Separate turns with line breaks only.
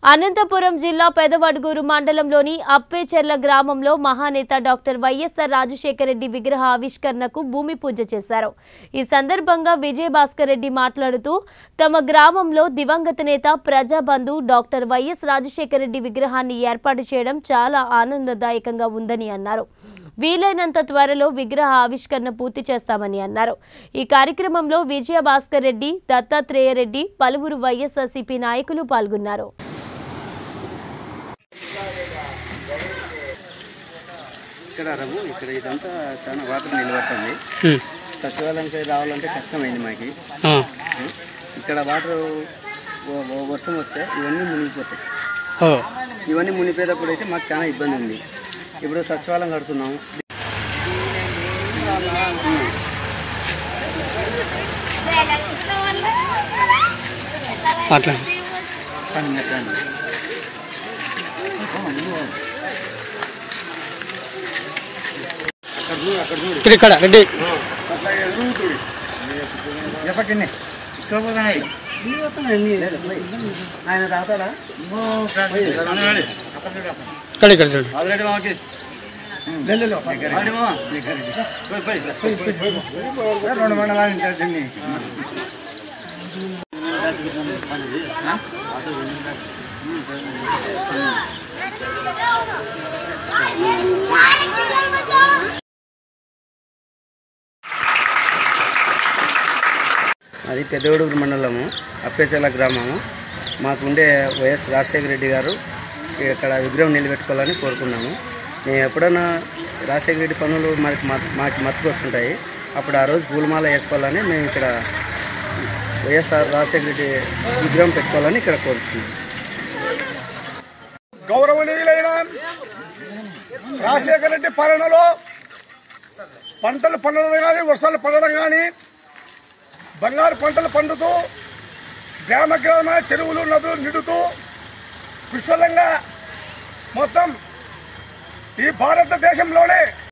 అనంతపురం జిల్లా పెదవడుగూరు మండలంలోని అప్పేచెర్ల గ్రామంలో మహానేత డాక్టర్ వైఎస్ఆర్ రాజశేఖర రెడ్డి విగ్రహ ఆవిష్కరణకు భూమి పూజ చేశారు ఈ సందర్భంగా విజయభాస్కర్ రెడ్డి మాట్లాడుతూ తమ గ్రామంలో దివంగత నేత ప్రజాబంధు డాక్టర్ వైఎస్ రాజశేఖర రెడ్డి విగ్రహాన్ని ఏర్పాటు చేయడం చాలా ఆనందదాయకంగా ఉందని అన్నారు వీలైనంత త్వరలో విగ్రహ ఆవిష్కరణ పూర్తి చేస్తామని అన్నారు ఈ కార్యక్రమంలో విజయభాస్కర్ రెడ్డి దత్తాత్రేయ రెడ్డి పలువురు వైఎస్ఆర్సీపీ నాయకులు పాల్గొన్నారు
ఇక్కడ రఘు ఇక్కడ ఇదంతా చాలా వాటర్ నిలబడుతుంది సచివాలయంకి రావాలంటే కష్టమైంది మాకు ఇక్కడ వాటర్ వ- వ- వర్షం వస్తే ఇవన్నీ మునిగిపోతాయి ఇవన్నీ మునిగిపోయేటప్పుడు అయితే మాకు చాలా ఇబ్బంది ఉంది ఇప్పుడు సచివాలయం కడుతున్నాము
అట్లా ఇక్కడ ఇక్కడ రెడ్డి
ఆయన తాతాడా
ఇక్కడ ఇక్కడ చూడు
రెండు మండలాలు ఉంటుంది అది పెద్దగూడూరు మండలము అప్పేచెల గ్రామము మాకు ఉండే వైఎస్ రాజశేఖర రెడ్డి గారు ఇక్కడ విగ్రహం నిలబెట్టుకోవాలని కోరుకున్నాము మేము ఎప్పుడైనా రాజశేఖర రెడ్డి పనులు మనకి మత్- మాకు మత్తుకు వస్తుంటాయి అప్పుడు ఆ రోజు పూలమాల వేసుకోవాలని మేము ఇక్కడ వైఎస్ఆర్ రాజశేఖర రెడ్డి విగ్రహం పెట్టుకోవాలని ఇక్కడ కోరుతున్నాం
గౌరవనీయులైన రాజశేఖర రెడ్డి పాలనలో పంటలు పండడం కానీ వర్షాలు పడడం కానీ బంగారు పంటలు పండుతూ గ్రామ గ్రామ చెరువులు నదులు నిండుతూ పుష్కలంగా మొత్తం ఈ భారతదేశంలోనే